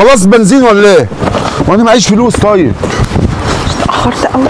خلاص بنزين ولا ايه وانا معيش فلوس طيب اتاخرت قوي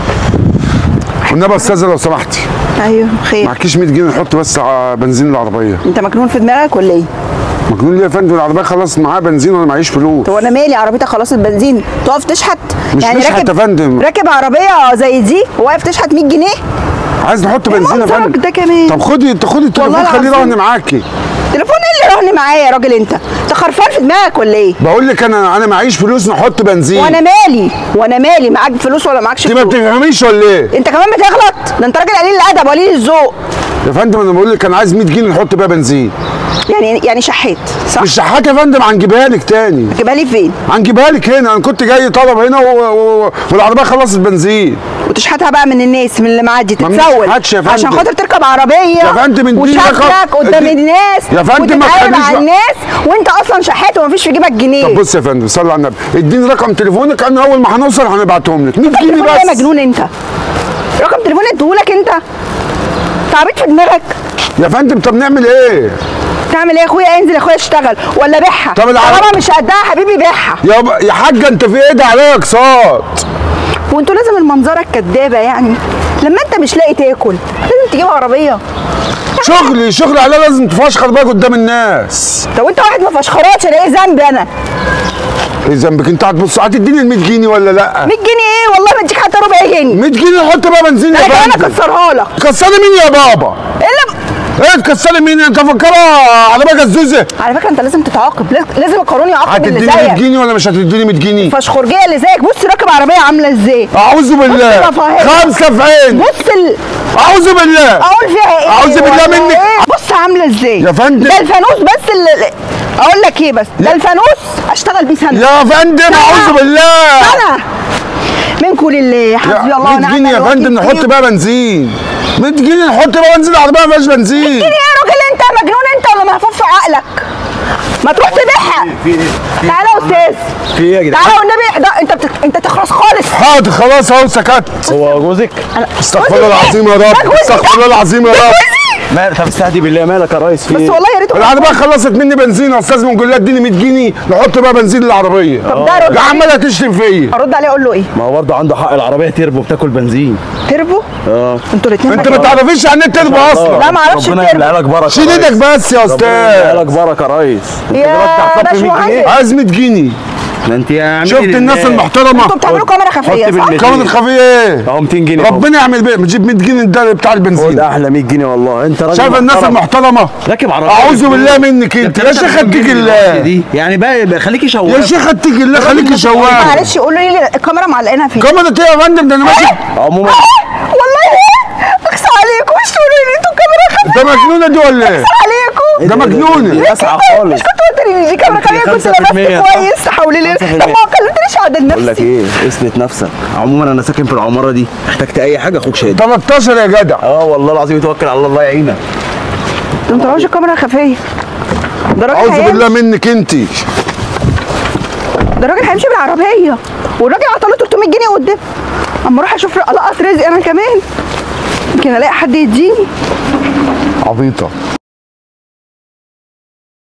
والنبي يا استاذه لو سمحتي ايوه خير معكيش 100 جنيه نحط بس ع- بنزين العربيه انت مجنون في دماغك ولا ايه مجنون ليه يا فندم العربيه خلاص معاها بنزين وانا معيش فلوس هو انا مالي عربيتك خلصت بنزين تقف تشحت مش نشحت يا فندم. راكب عربيه زي دي وواقف تشحت 100 جنيه عايز نحط إيه بنزين يا منظرك فندم ده كمان؟ طب خدي انت خدي التليفون والله خليه العظيم. رهن معاكي تليفون ايه اللي رهن معايا يا راجل انت انت خرفان في دماغك ولا ايه بقول لك انا انا معيش فلوس نحط بنزين وانا مالي وانا مالي معاك فلوس ولا معاكش انت ما فلوس بتفهميش ولا ايه انت كمان بتغلط ده انت راجل قليل الادب وقليل الذوق يا فندم انا بقول لك انا عايز 100 جنيه نحط بيها بنزين يعني يعني شحيت صح مش شحات يا فندم هنجيبها لك تاني جيبها لي فين هنجيبها لك هنا انا كنت جاي طلب هنا و... و... والعربيه خلصت بنزين وتشحتها بقى من الناس من اللي معدي ما تتسول بنشحتش يا فندم. عشان خاطر تركب عربيه يا فندم اديني وشكلك رقم- قدام اديني- الناس يا فندم ما وتتعامل تخليش مع بقى- الناس وانت اصلا شحات ومفيش في جيبك جنيه طب بص يا فندم صلي على النبي اديني رقم تليفونك انا اول ما هنوصل هنبعتهم لك 100 جنيه التليفون ده بس مجنون انت رقم تليفون اديهولك انت تعبت في دماغك يا فندم طب نعمل ايه تعمل ايه يا اخويا انزل يا اخويا اشتغل ولا بيعها طب العرب- طالما مش قدها يا حبيبي بيعها يا ب... يا حاجه انت في ايه ده عليا اقساط وانتوا لازم المنظره الكدابه يعني لما انت مش لاقي تاكل لازم تجيب عربيه شغلي شغلي عليا لازم تفشخر بقى قدام الناس طب انت واحد ما فشخراتش انا ايه ذنبي انا ايه ذنبك انت هتبص هتديني ال 100 جنيه ولا لا 100 جنيه ايه والله ما اديك حتى ربع جنيه 100 جنيه نحط بقى بنزين يا انا كمان فندم اكسرها لك تكسري مين يا بابا ايه اللي ايه تكسري مين انت مفكره على بقى الزوزه على فكره انت لازم تتعاقب لاز- لازم القانون يعاقب اللي هتديني 100 زيك جنيه ولا مش هتديني 100 جنيه فشخرجيه اللي زيك بص راكب عربيه عامله ازاي اعوذ بالله بص مفاهيم. خمسه في عين بص ال... اعوذ بالله اقول فيها ايه أعوذ بالله ولا منك. إيه؟ بص عامله ازاي يا فندم. ده الفانوس بس اللي اقول لك ايه بس ده الفانوس اشتغل بيه سنه يا فندم لا. اعوذ بالله سنه منكم لله حسبي الله 100 ونعم جنيه يا الوكيل فندم نحط فيكم. بقى بنزين 100 جنيه نحط بقى بنزين العربيه ما فيهاش بنزين جنيه يا راجل انت مجنون انت ولا مهفوف في عقلك ما تروح تبيعها تعالى يا استاذ في ايه يا جدعان؟ تعالى والنبي احضر انت بتك... انت تخرس خالص حاضر خلاص اهو سكت هو جوزك؟ أنا- استغفر الله العظيم يا ده رب جوزي استغفر الله العظيم يا ده رب جوزي. ما طب استهدي بالله مالك يا ريس في بس ايه؟ والله يا ريت العربيه خلصت مني بنزين يا استاذ بنقول لها اديني 100 جنيه نحط بقى بنزين العربيه طب ده رد يا عليه. عماله تشتم فيا ارد عليه اقول له ايه ما هو برضه عنده حق العربيه تربو بتاكل بنزين تربو اه انتوا الاثنين انت ما تعرفيش يعني ايه تربو اصلا لا ما اعرفش ربنا التربو يعملها لك بركه شيل يا ايدك ريس. بس يا ربنا يعملها لك استاذ بركه يا ريس انت يا دلوقتي هتحط 100 باشمهندس. جنيه عايز 100 جنيه ده انت يا عم شفت الناس المحترمه انتوا بتعملوا كاميرا خفيه حط صح؟ بالله. كمان الخفيه ايه اهو 200 جنيه أهو. ربنا يعمل بيه بتجيب 100 جنيه ده بتاع خد البنزين احلى 100 جنيه والله انت راجل شايف الناس محترم. المحترمه راكب عربيه اعوذ بالله منك انت يا شيخ اتقي الله دي يعني بقى بقى خليكي شواف يا شيخ اتقي الله خليك شواف معلش قولوا لي الكاميرا معلقينها فين كمان ايه يا فندم ده انا ماشي عموما والله ايه اخس عليكم مش تقولوا لي انتوا كاميرا خفيه ده مجنونه دي ولا ايه؟ عليكم ده مجنونه. دي لاسعه خالص مش كنت قلت لي دي كاميرا خفيه كنت 5% لبست كويس حولي لي 5% طب ما كلمتنيش عدل بقول لك نفسي ايه اسند نفسك عموما انا ساكن في العماره دي احتجت اي حاجه اخوك شادي 13 يا جدع اه والله العظيم توكل على الله الله يعينك ده انتوا عاوزين الكاميرا خفيه ده راجل اعوذ هيمشي بالله منك انت ده راجل هيمشي بالعربيه والراجل عطاله 300 جنيه قدام اما اروح اشوف القط رزق انا كمان يمكن الاقي حد يديني عبيطه